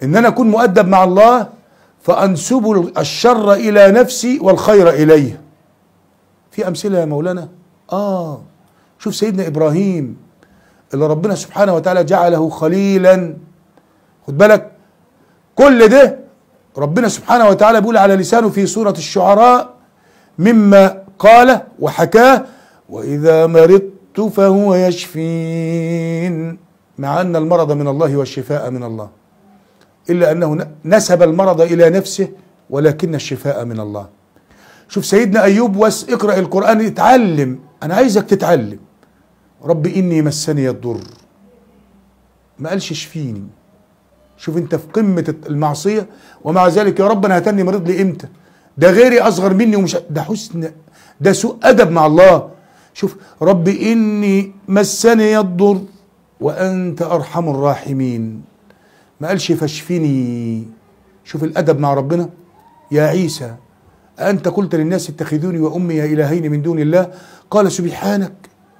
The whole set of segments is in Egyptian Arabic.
ان انا اكون مؤدب مع الله فانسب الشر الى نفسي والخير اليه في امثله يا مولانا اه شوف سيدنا ابراهيم اللي ربنا سبحانه وتعالى جعله خليلا خد بالك كل ده ربنا سبحانه وتعالى بيقول على لسانه في سوره الشعراء مما قال وحكاه واذا مرضت فهو يشفين مع ان المرض من الله والشفاء من الله الا انه نسب المرض الى نفسه ولكن الشفاء من الله شوف سيدنا ايوب واس اقرا القران اتعلم انا عايزك تتعلم رب اني مسني الضر ما قالش اشفيني شوف انت في قمه المعصيه ومع ذلك يا رب انا هتني مريض لي امتى ده غيري اصغر مني ومش ده حسن ده سوء ادب مع الله شوف رب اني مسني الضر وانت ارحم الراحمين ما قالش فاشفني شوف الادب مع ربنا يا عيسى أنت قلت للناس اتخذوني وأمي إلهين من دون الله قال سبحانك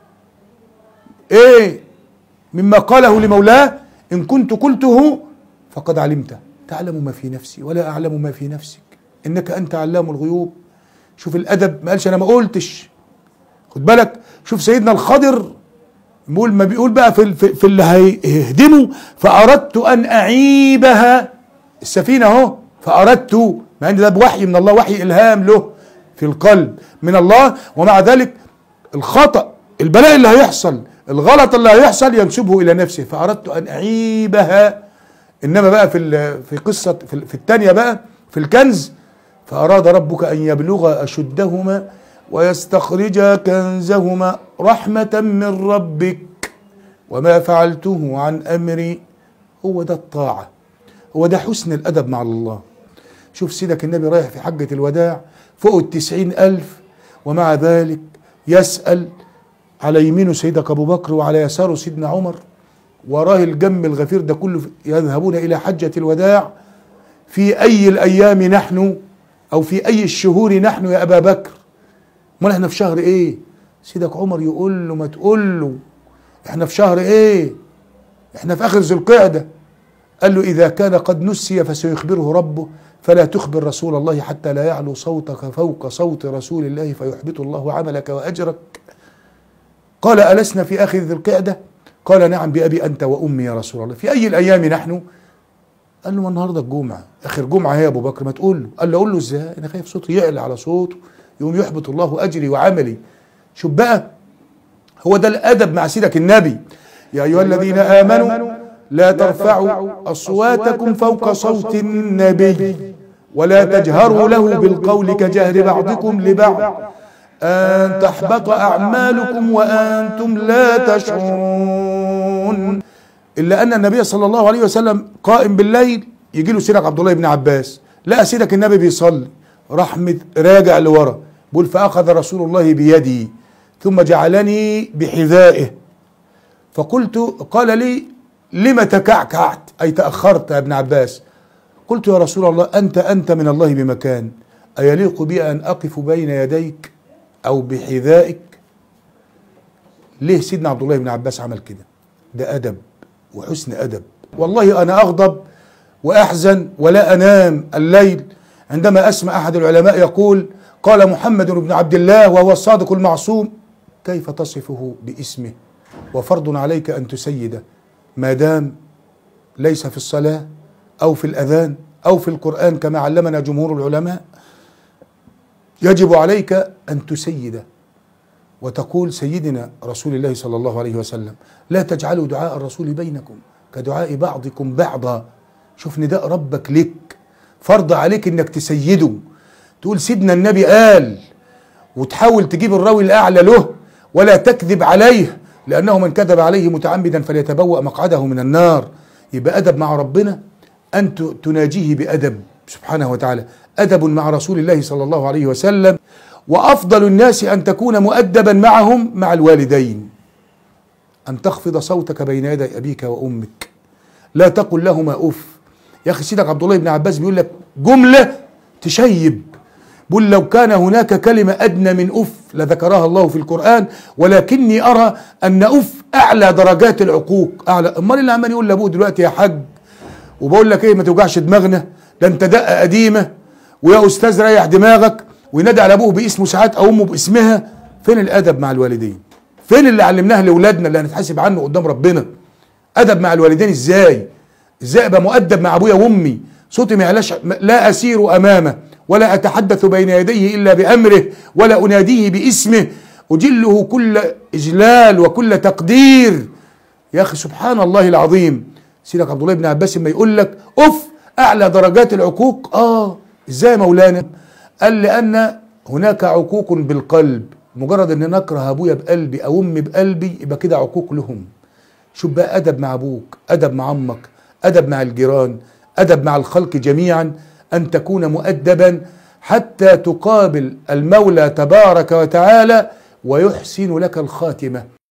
إيه مما قاله لمولاه إن كنت قلته فقد علمته تعلم ما في نفسي ولا أعلم ما في نفسك إنك أنت علام الغيوب شوف الأدب ما قالش أنا ما قلتش خد بالك شوف سيدنا الخضر بيقول ما بيقول بقى في, في, في اللي هيهدمه فأردت أن أعيبها السفينة أهو فأردت مع ان ده بوحي من الله وحي الهام له في القلب من الله ومع ذلك الخطا البلاء اللي هيحصل الغلط اللي هيحصل ينسبه الى نفسه فاردت ان اعيبها انما بقى في في قصه في, في الثانيه بقى في الكنز فاراد ربك ان يبلغ اشدهما ويستخرجا كنزهما رحمه من ربك وما فعلته عن امري هو ده الطاعه هو ده حسن الادب مع الله شوف سيدك النبي رايح في حجة الوداع فوق التسعين ألف ومع ذلك يسأل على يمينه سيدك أبو بكر وعلى يساره سيدنا عمر وراه الجم الغفير ده كله يذهبون إلى حجة الوداع في أي الأيام نحن أو في أي الشهور نحن يا أبا بكر امال احنا في شهر ايه سيدك عمر يقول له ما تقول له احنا في شهر ايه احنا في اخر ذي القعده قال له اذا كان قد نسي فسيخبره ربه فلا تخبر رسول الله حتى لا يعلو صوتك فوق صوت رسول الله فيحبط الله عملك واجرك قال ألسنا في آخر ذي القعدة قال نعم بأبي أنت وأمي يا رسول الله في أي الأيام نحن قال له النهاردة الجمعة آخر جمعة هي أبو بكر ما تقول له قال له أقول له إزاي أنا خايف صوتي يعلى على صوته يقوم يحبط الله أجري وعملي شوف بقى هو ده الأدب مع سيدك النبي يا أيها الذين آمنوا لا ترفعوا أصواتكم فوق صوت النبي ولا تجهروا له بالقول كجهر بعضكم لبعض أن تحبط أعمالكم وأنتم لا تشعرون إلا أن النبي صلى الله عليه وسلم قائم بالليل يجي له سيدك عبد الله بن عباس لقى سيدك النبي بيصلي راح راجع لورا بيقول فأخذ رسول الله بيدي ثم جعلني بحذائه فقلت قال لي لم تكعكعت أي تأخرت يا ابن عباس قلت يا رسول الله أنت أنت من الله بمكان أيليق بي أن أقف بين يديك أو بحذائك ليه سيدنا عبد الله بن عباس عمل كده ده أدب وحسن أدب والله أنا أغضب وأحزن ولا أنام الليل عندما أسمع أحد العلماء يقول قال محمد بن عبد الله وهو الصادق المعصوم كيف تصفه باسمه وفرض عليك أن تسيده ما دام ليس في الصلاة أو في الأذان أو في القرآن كما علمنا جمهور العلماء يجب عليك أن تسيده وتقول سيدنا رسول الله صلى الله عليه وسلم لا تجعلوا دعاء الرسول بينكم كدعاء بعضكم بعضا شوف نداء ربك لك فرض عليك انك تسيده تقول سيدنا النبي قال وتحاول تجيب الراوي الاعلى له ولا تكذب عليه لانه من كذب عليه متعمدا فليتبوأ مقعده من النار يبقى ادب مع ربنا ان تناجيه بادب سبحانه وتعالى ادب مع رسول الله صلى الله عليه وسلم وافضل الناس ان تكون مؤدبا معهم مع الوالدين ان تخفض صوتك بين يدي ابيك وامك لا تقل لهما اف يا اخي سيدك عبد الله بن عباس بيقول لك جمله تشيب بيقول لو كان هناك كلمه ادنى من اف لذكرها الله في القران ولكني ارى ان اف اعلى درجات العقوق اعلى امال اللي عمال يقول لابوه دلوقتي يا حاج وبقول لك ايه ما توجعش دماغنا ده انت دقه قديمه ويا استاذ ريح دماغك وينادي على ابوه باسمه ساعات او امه باسمها فين الادب مع الوالدين فين اللي علمناه لاولادنا اللي هنتحاسب عنه قدام ربنا ادب مع الوالدين ازاي ازاي ابقى مؤدب مع ابويا وامي صوتي ما يعلاش لا اسير امامه ولا اتحدث بين يديه الا بامره ولا اناديه باسمه اجله كل اجلال وكل تقدير يا اخي سبحان الله العظيم سيدك عبد الله بن عباس ما يقول لك اف اعلى درجات العقوق اه ازاي يا مولانا قال لان هناك عقوق بالقلب مجرد ان نكره ابويا بقلبي او امي بقلبي يبقى كده عقوق لهم شوف بقى ادب مع ابوك ادب مع امك ادب مع الجيران ادب مع الخلق جميعا ان تكون مؤدبا حتى تقابل المولى تبارك وتعالى ويحسن لك الخاتمه